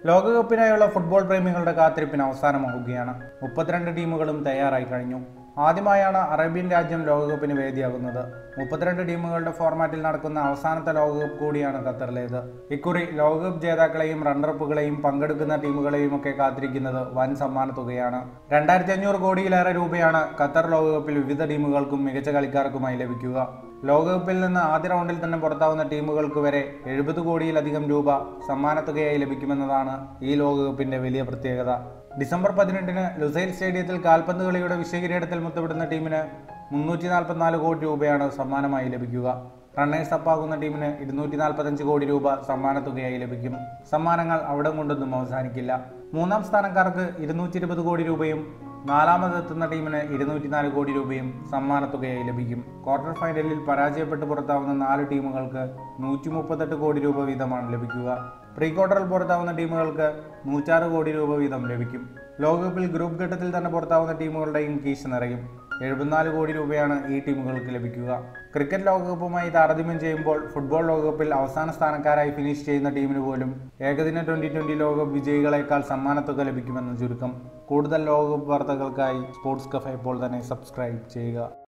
ലോകകപ്പിനായുള്ള football പ്രേമികളുടെ കാത്തിരിപ്പിന് അവസാനമാവുകയാണ് മുപ്പത്തിരണ്ട് ടീമുകളും തയ്യാറായി കഴിഞ്ഞു ആദ്യമായാണ് അറേബ്യൻ രാജ്യം ലോകകപ്പിന് വേദിയാകുന്നത് മുപ്പത്തിരണ്ട് ടീമുകളുടെ ഫോർമാറ്റിൽ നടക്കുന്ന അവസാനത്തെ ലോകകപ്പ് കൂടിയാണ് ഖത്തറിലേത് ഇക്കുറി ലോകകപ്പ് ജേതാക്കളെയും റണ്ണറപ്പുകളെയും പങ്കെടുക്കുന്ന ടീമുകളെയും ഒക്കെ കാത്തിരിക്കുന്നത് വൻ സമ്മാന തുകയാണ് രണ്ടായിരത്തി അഞ്ഞൂറ് കോടിയിലേറെ രൂപയാണ് ഖത്തർ ലോകകപ്പിൽ വിവിധ ടീമുകൾക്കും മികച്ച കളിക്കാർക്കുമായി ലഭിക്കുക ലോകകപ്പിൽ നിന്ന് ആദ്യ റൗണ്ടിൽ തന്നെ പുറത്താവുന്ന ടീമുകൾക്ക് വരെ എഴുപത് കോടിയിലധികം രൂപ സമ്മാനത്തുകയായി ലഭിക്കുമെന്നതാണ് ഈ ലോകകപ്പിന്റെ വലിയ പ്രത്യേകത ഡിസംബർ പതിനെട്ടിന് ലുസൈൽ സ്റ്റേഡിയത്തിൽ കാൽപന്ത് കളിയുടെ വിശ്വകിരീടത്തിൽ മുത്തപ്പെടുന്ന ടീമിന് മുന്നൂറ്റി നാൽപ്പത്തിനാല് കോടി രൂപയാണ് സമ്മാനമായി ലഭിക്കുക റണ്ണേഴ്സ് അപ്പാകുന്ന ടീമിന് ഇരുന്നൂറ്റി നാൽപ്പത്തഞ്ച് കോടി രൂപ സമ്മാനത്തുകയായി ലഭിക്കും സമ്മാനങ്ങൾ അവിടെ കൊണ്ടൊന്നും അവസാനിക്കില്ല മൂന്നാം സ്ഥാനക്കാർക്ക് ഇരുന്നൂറ്റി ഇരുപത് കോടി രൂപയും നാലാമതെത്തുന്ന ടീമിന് ഇരുന്നൂറ്റിനാല് കോടി രൂപയും സമ്മാനത്തുകയായി ലഭിക്കും ക്വാർട്ടർ ഫൈനലിൽ പരാജയപ്പെട്ട് പുറത്താവുന്ന നാല് ടീമുകൾക്ക് നൂറ്റി മുപ്പത്തെട്ട് കോടി രൂപ വീതമാണ് ലഭിക്കുക പ്രീ ക്വാർട്ടറിൽ പുറത്താവുന്ന ടീമുകൾക്ക് നൂറ്റാറ് കോടി രൂപ വീതം ലഭിക്കും ലോകകപ്പിൽ ഗ്രൂപ്പ് ഘട്ടത്തിൽ തന്നെ പുറത്താവുന്ന ടീമുകളുടെയും കീശ നിറയും എഴുപത്തിനാല് കോടി രൂപയാണ് ഈ ടീമുകൾക്ക് ലഭിക്കുക ക്രിക്കറ്റ് ലോകകപ്പുമായി താരതമ്യം ചെയ്യുമ്പോൾ ഫുട്ബോൾ ലോകകപ്പിൽ അവസാന സ്ഥാനക്കാരായി ഫിനിഷ് ചെയ്യുന്ന ടീമിന് പോലും ഏകദിന ട്വന്റി ട്വന്റി ലോകകപ്പ് വിജയികളെക്കാൾ സമ്മാനത്തുക ലഭിക്കുമെന്ന് ചുരുക്കം കൂടുതൽ ലോകകപ്പ് വാർത്തകൾക്കായി സ്പോർട്സ് കഫേ ഇപ്പോൾ തന്നെ സബ്സ്ക്രൈബ് ചെയ്യുക